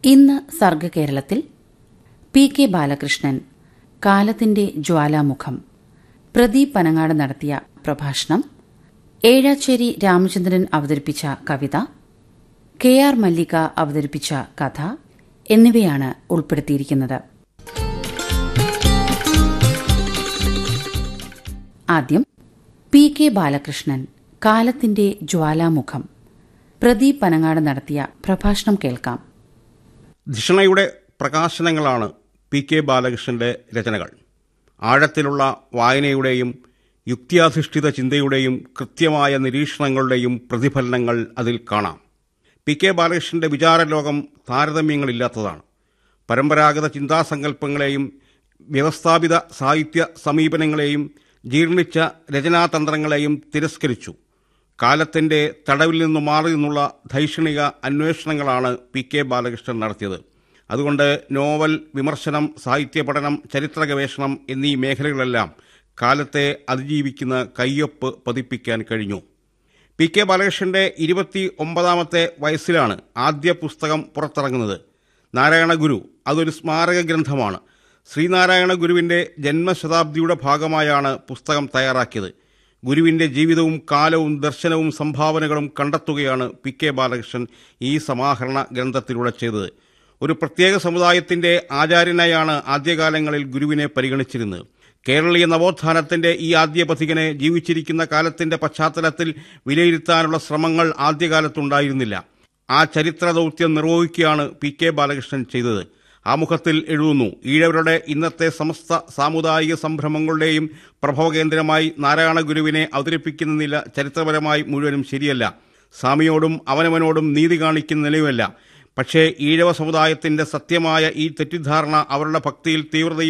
ഇന്ന് സർഗകേരളത്തിൽ P K Balakrishnan കാലത്തിന്റെ ജ്വാലാമുഖം പ്രദീപ് പനങ്ങാട് നടത്തിയ പ്രഭാഷണം ഏഴാച്ചേരി രാമചന്ദ്രൻ അവതരിപ്പിച്ച കവിത കെ ആർ മല്ലിക അവതരിപ്പിച്ച കഥ എന്നിവയാണ് ഉൾപ്പെടുത്തിയിരിക്കുന്നത് ആദ്യം പി കെ ബാലകൃഷ്ണൻ കാലത്തിന്റെ ജ്വാലാമുഖം പ്രദീപ് പനങ്ങാട് നടത്തിയ പ്രഭാഷണം കേൾക്കാം ധിഷണയുടെ പ്രകാശനങ്ങളാണ് പി കെ ബാലകൃഷ്ണന്റെ രചനകൾ ആഴത്തിലുള്ള വായനയുടെയും യുക്തിയാധിഷ്ഠിത ചിന്തയുടെയും കൃത്യമായ നിരീക്ഷണങ്ങളുടെയും പ്രതിഫലനങ്ങൾ അതിൽ കാണാം പി കെ ബാലകൃഷ്ണന്റെ വിചാരലോകം താരതമ്യങ്ങളില്ലാത്തതാണ് പരമ്പരാഗത ചിന്താസങ്കല്പങ്ങളെയും വ്യവസ്ഥാപിത സാഹിത്യ സമീപനങ്ങളെയും ജീർണിച്ച രചനാതന്ത്രങ്ങളെയും തിരസ്കരിച്ചു കാലത്തിന്റെ തടവിൽ നിന്നു മാറി നിന്നുള്ള ധൈഷണിക അന്വേഷണങ്ങളാണ് പി കെ ബാലകൃഷ്ണൻ നടത്തിയത് അതുകൊണ്ട് നോവൽ വിമർശനം സാഹിത്യ പഠനം ചരിത്ര ഗവേഷണം എന്നീ മേഖലകളെല്ലാം കാലത്തെ അതിജീവിക്കുന്ന കയ്യൊപ്പ് പതിപ്പിക്കാൻ കഴിഞ്ഞു പി കെ ബാലകൃഷ്ണന്റെ ഇരുപത്തി ഒമ്പതാമത്തെ വയസ്സിലാണ് ആദ്യ പുസ്തകം പുറത്തിറങ്ങുന്നത് നാരായണ ഗുരു അതൊരു സ്മാരക ഗ്രന്ഥമാണ് ശ്രീനാരായണ ഗുരുവിന്റെ ജന്മശതാബ്ദിയുടെ ഭാഗമായാണ് പുസ്തകം തയ്യാറാക്കിയത് ഗുരുവിന്റെ ജീവിതവും കാലവും ദർശനവും സംഭാവനകളും കണ്ടെത്തുകയാണ് പി കെ ബാലകൃഷ്ണൻ ഈ സമാഹരണ ഗ്രന്ഥത്തിലൂടെ ചെയ്തത് ഒരു പ്രത്യേക സമുദായത്തിന്റെ ആചാര്യനായാണ് ആദ്യകാലങ്ങളിൽ ഗുരുവിനെ പരിഗണിച്ചിരുന്നത് കേരളീയ നവോത്ഥാനത്തിന്റെ ഈ ആദ്യ പഥികനെ ജീവിച്ചിരിക്കുന്ന കാലത്തിന്റെ പശ്ചാത്തലത്തിൽ വിലയിരുത്താനുള്ള ശ്രമങ്ങൾ ആദ്യകാലത്തുണ്ടായിരുന്നില്ല ആ ചരിത്ര ദൗത്യം നിർവഹിക്കുകയാണ് പി കെ ബാലകൃഷ്ണൻ ചെയ്തത് ആമുഖത്തിൽ എഴുതുന്നു ഈഴവരുടെ ഇന്നത്തെ സമസ്ത സാമുദായിക സംരംഭങ്ങളുടെയും പ്രഭവകേന്ദ്രമായി നാരായണ ഗുരുവിനെ അവതരിപ്പിക്കുന്ന നില ചരിത്രപരമായി മുഴുവനും ശരിയല്ല സ്വാമിയോടും അവനവനോടും നീതി കാണിക്കുന്ന നിലയുമല്ല പക്ഷേ ഈഴവ സമുദായത്തിന്റെ സത്യമായ ഈ തെറ്റിദ്ധാരണ അവരുടെ ഭക്തിയിൽ തീവ്രതയും